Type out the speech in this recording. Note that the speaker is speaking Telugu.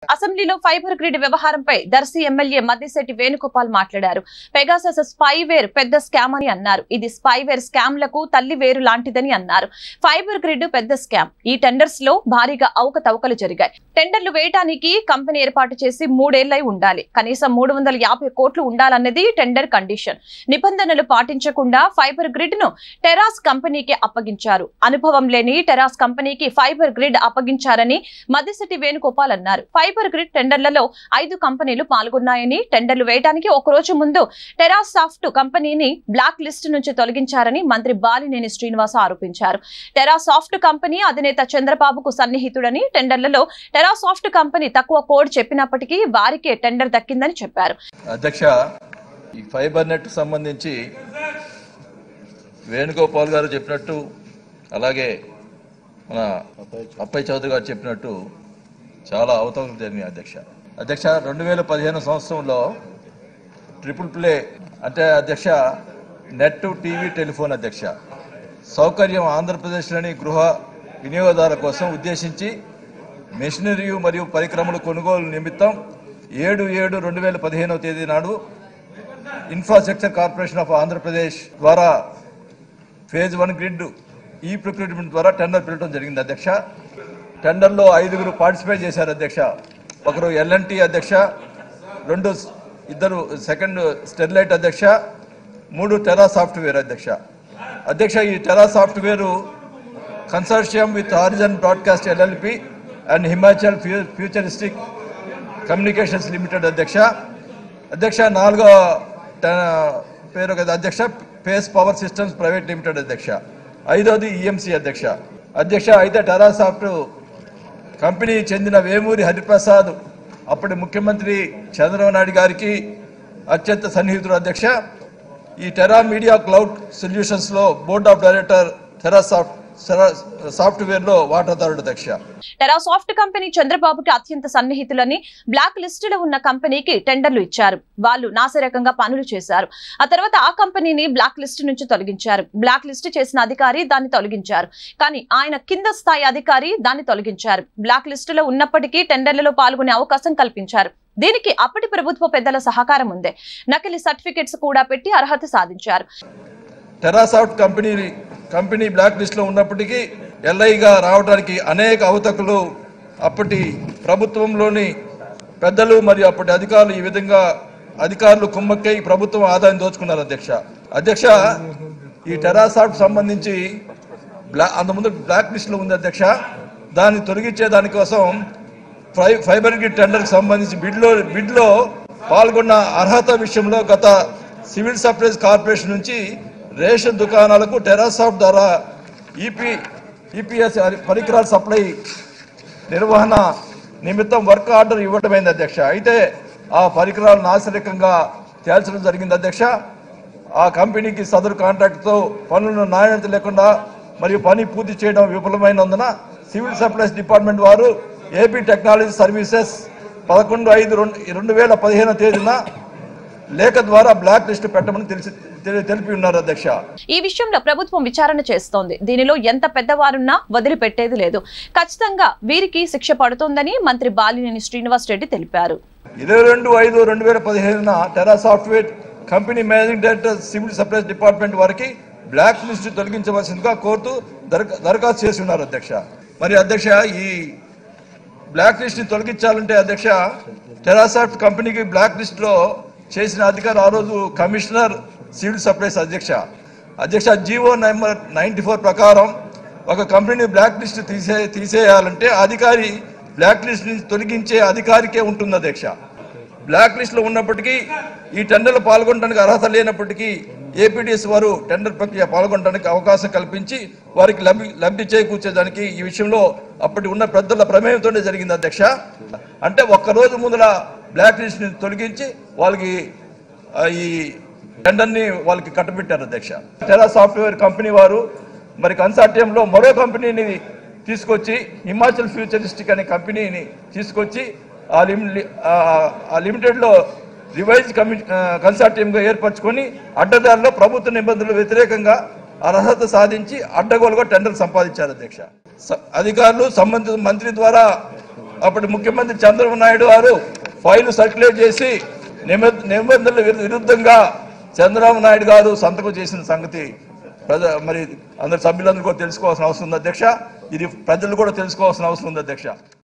అసెంబ్లీలో ఫైబర్ గ్రిడ్ వ్యవహారంపై దర్శి ఎమ్మెల్యే మద్దిశెట్టి వేణుగోపాల్ మాట్లాడారు పెగాసస్ స్పైవేర్ పెద్ద స్కామ్ అని అన్నారు ఇది స్పైవేర్ స్కామ్లకు తల్లి వేరు లాంటిదని అన్నారు ఫైబర్ గ్రిడ్ పెద్ద స్కామ్ ఈ టెండర్స్ లో భారీగా అవకతవకలు జరిగాయి టెండర్లు వేయడానికి కంపెనీ ఏర్పాటు చేసి మూడేళ్లై ఉండాలి కనీసం మూడు వందల యాభై కోట్లు ఉండాలన్నది టెండర్ కండిషన్ నిబంధనలు పాటించకుండా ఫైబర్ గ్రిడ్ ను టెరాస్ కంపెనీకి అప్పగించారు అనుభవం లేని టెరాస్ కంపెనీకి ఫైబర్ గ్రిడ్ అప్పగించారని మద్దిశెట్టి వేణుగోపాల్ అన్నారు ఫైబర్ గ్రిడ్ టెండర్లలో ఐదు కంపెనీలు పాల్గొన్నాయని టెండర్లు వేయడానికి ఒక రోజు ముందు టెరాస్ సాఫ్ట్ కంపెనీని బ్లాక్ లిస్ట్ నుంచి తొలగించారని మంత్రి బాలినేని శ్రీనివాస ఆరోపించారు టెరాస్ సాఫ్ట్ కంపెనీ అధినేత చంద్రబాబుకు సన్నిహితుడని టెండర్లలో టెరాస్ సాఫ్ట్ కంపెనీ తక్కువ కోడ్ చెప్పినప్పటికీ వారికే టెండర్ దక్కిందని చెప్పారు అధ్యక్ష ఈ ఫైబర్ నెట్ సంబంధించి వేణుగోపాల్ గారు చెప్పినట్టు అలాగే మన అప్పయ్య చౌదరి గారు చెప్పినట్టు చాలా అవతవకలు జరిగినాయి అధ్యక్ష అధ్యక్ష రెండు వేల పదిహేను సంవత్సరంలో ట్రిపుల్ ప్లే అంటే అధ్యక్ష నెట్ టీవీ టెలిఫోన్ అధ్యక్ష సౌకర్యం ఆంధ్రప్రదేశ్లోని గృహ వినియోగదారుల కోసం ఉద్దేశించి మెషినరీ మరియు పరికరముల కొనుగోలు నిమిత్తం ఏడు ఏడు రెండు వేల పదిహేనవ తేదీ నాడు ఇన్ఫ్రాస్ట్రక్చర్ కార్పొరేషన్ ఆఫ్ ఆంధ్రప్రదేశ్ ద్వారా phase one grid e procurement ద్వారా టెండర్ పిలవడం జరిగింది అధ్యక్ష టెండర్లో ఐదుగురు పార్టిసిపేట్ చేశారు అధ్యక్ష ఒకరు ఎల్ఎన్టీ అధ్యక్ష రెండు స్- ఇద్దరు సెకండ్ స్టెర్లైట్ అధ్యక్ష మూడు టెరా సాఫ్ట్వేర్ అధ్యక్ష అధ్యక్ష ఈ Tera software consortium with Horizon broadcast LLP and Himachal ఫ్యూ ఫ్యూచరిస్టిక్ కమ్యూనికేషన్స్ లిమిటెడ్ అధ్యక్ష అధ్యక్ష నాలుగో ట- పేరు కదా అధ్యక్ష pace power systems private limited అధ్యక్ష ఐదోది ఈఎంసీ అధ్యక్ష అధ్యక్ష అయితే టెరాసాఫ్ట్ కంపెనీ చెందిన వేమూరి హరిప్రసాద్ అప్పటి ముఖ్యమంత్రి చంద్రబాబు నాయుడు గారికి అత్యంత సన్నిహితుడు అధ్యక్ష ఈ టెరా మీడియా క్లౌడ్ సొల్యూషన్స్లో బోర్డ్ ఆఫ్ డైరెక్టర్ టెరాసాఫ్ట్ సాఫ్ట్వేర్లో వాటాదారుడు అధ్యక్ష టెరా సాఫ్ట్ కంపెనీ చంద్రబాబుకి అత్యంత సన్నిహితులని బ్లాక్ లిస్ట్ లో ఉన్న కంపెనీకి టెండర్లు ఇచ్చారు వాళ్ళు నాసిరకంగా పనులు చేశారు ఆ తర్వాత ఆ కంపెనీని బ్లాక్ లిస్ట్ నుంచి తొలగించారు బ్లాక్ లిస్ట్ చేసిన అధికారి దాన్ని తొలగించారు కానీ ఆయన కింద స్థాయి అధికారి దాన్ని తొలగించారు బ్లాక్ లిస్ట్ లో ఉన్నప్పటికీ టెండర్లలో పాల్గొనే అవకాశం కల్పించారు దీనికి అప్పటి ప్రభుత్వ పెద్దల సహకారం ఉంది నకిలీ సర్టిఫికెట్స్ కూడా పెట్టి అర్హత సాధించారు టెరాసాఫ్ట్ కంపెనీ కంపెనీ బ్లాక్ లిస్ట్లో ఉన్నప్పటికీ ఎల్ఐగా రావడానికి అనేక అవతకులు అప్పటి ప్రభుత్వంలోని పెద్దలు మరియు అప్పటి అధికారులు ఈ విధంగా అధికారులు కుమ్మక్కై ప్రభుత్వం ఆదాయం దోచుకున్నారు అధ్యక్ష అధ్యక్ష ఈ టెరాసాఫ్ట్ సంబంధించి బ్లా అంతకుముందు బ్లాక్ లిస్ట్లో ఉంది అధ్యక్ష దాన్ని తొలగించే దానికోసం ఫై ఫైబర్ గ్రిడ్ టెండర్కి సంబంధించి బిడ్లో బిడ్లో పాల్గొన్న అర్హత విషయంలో గత సివిల్ సప్లైస్ కార్పొరేషన్ నుంచి రేషన్ దుకాణాలకు టెరాసాఫ్ట్ ద్వారా ఈపీ ఈపీఎస్ పరికరాల సప్లై నిర్వహణ నిమిత్తం వర్క్ ఆర్డర్ ఇవ్వటమైంది అధ్యక్ష అయితే ఆ పరికరాలు నాసిరకంగా తేల్చడం జరిగింది అధ్యక్ష ఆ కంపెనీకి సదరు కాంట్రాక్ట్తో పనులను నాణ్యత లేకుండా మరియు పని పూర్తి చేయడం విఫలమైనందున సివిల్ సప్లైస్ డిపార్ట్మెంట్ వారు ఏపీ టెక్నాలజీ సర్వీసెస్ పదకొండు ఐదు రెండు రెండు వేల పదిహేను తేదీన లేఖ ద్వారా బ్లాక్ లిస్ట్ పెట్టమని తెలిసి తెలి- తెలిపి ఉన్నారు అధ్యక్ష ఈ విషయంలో ప్రభుత్వం విచారణ చేస్తోంది దీనిలో ఎంత పెద్దవారున్నా వదిలిపెట్టేది లేదు ఖచ్చితంగా వీరికి శిక్ష పడుతోందని మంత్రి బాలినేని శ్రీనివాస్ రెడ్డి తెలిపారు ఇరవై రెండు ఐదు రెండు వేల పదిహేనున Tera software company managing director civil supplies department వారికి బ్లాక్ లిస్ట్ తొలగించవలసిందిగా కోరుతూ దరఖా దరఖాస్తు చేసి ఉన్నారు అధ్యక్ష మరి అధ్యక్ష ఈ బ్లాక్ లిస్ట్ ని తొలగించాలంటే అధ్యక్ష టెరాసాఫ్ట్ కంపెనీకి బ్లాక్ లిస్ట్ లో చేసిన అధికారి ఆ రోజు కమిషనర్ సివిల్ సప్లైస్ అధ్యక్ష అధ్యక్ష జీవో నెంబర్ నైన్టీ ఫోర్ ప్రకారం ఒక కంపెనీ బ్లాక్ లిస్ట్ తీసే తీసేయాలంటే ఆ అధికారి బ్లాక్ లిస్ట్ నుంచి తొలగించే అధికారికే ఉంటుంది అధ్యక్ష బ్లాక్ లిస్ట్ లో ఉన్నప్పటికీ ఈ టెండర్లో పాల్గొనడానికి అర్హత లేనప్పటికీ ఏపీడీఎస్ వారు టెండర్ ప్రక్రియ పాల్గొనడానికి అవకాశం కల్పించి వారికి లబ్ధి లబ్ధి చేకూర్చేదానికి ఈ విషయంలో అప్పటి ఉన్న పెద్దల ప్రమేయంతోనే జరిగింది అధ్యక్ష అంటే ఒక్క రోజు ముందర బ్లాక్ లిస్ట్ ని తొలగించి వాళ్ళకి ఆ, ఈ టెండర్ని వాళ్ళకి కట్టబెట్టారు అధ్యక్ష టెరా సాఫ్ట్వేర్ కంపెనీ వారు మరి కన్సార్టియంలో మరో కంపెనీని తీసుకొచ్చి హిమాచల్ ఫ్యూచరిస్టిక్ అనే కంపెనీని తీసుకొచ్చి ఆ లిమి ఆ- ఆ లిమిటెడ్లో రివైజ్ కమి కన్సార్టియంగా ఏర్పరచుకొని అడ్డదారిలో ప్రభుత్వ నిబంధనలు వ్యతిరేకంగా అర్హత సాధించి అడ్డగోలుగా టెండర్ సంపాదించారు అధ్యక్ష స- అధికారులు సంబంధిత మంత్రి ద్వారా అప్పటి ముఖ్యమంత్రి చంద్రబాబు నాయుడు గారు ఫైల్ సర్క్యులేట్ చేసి నిబ- నిబంధనల విరు- విరుద్ధంగా చంద్రబాబు నాయుడు గారు సంతకం చేసిన సంగతి ప్రజ మరి అందరి సభ్యులందరూ కూడా తెలుసుకోవాల్సిన అవసరం ఉంది అధ్యక్ష ఇది ప్రజలు కూడా తెలుసుకోవాల్సిన అవసరం ఉంది అధ్యక్ష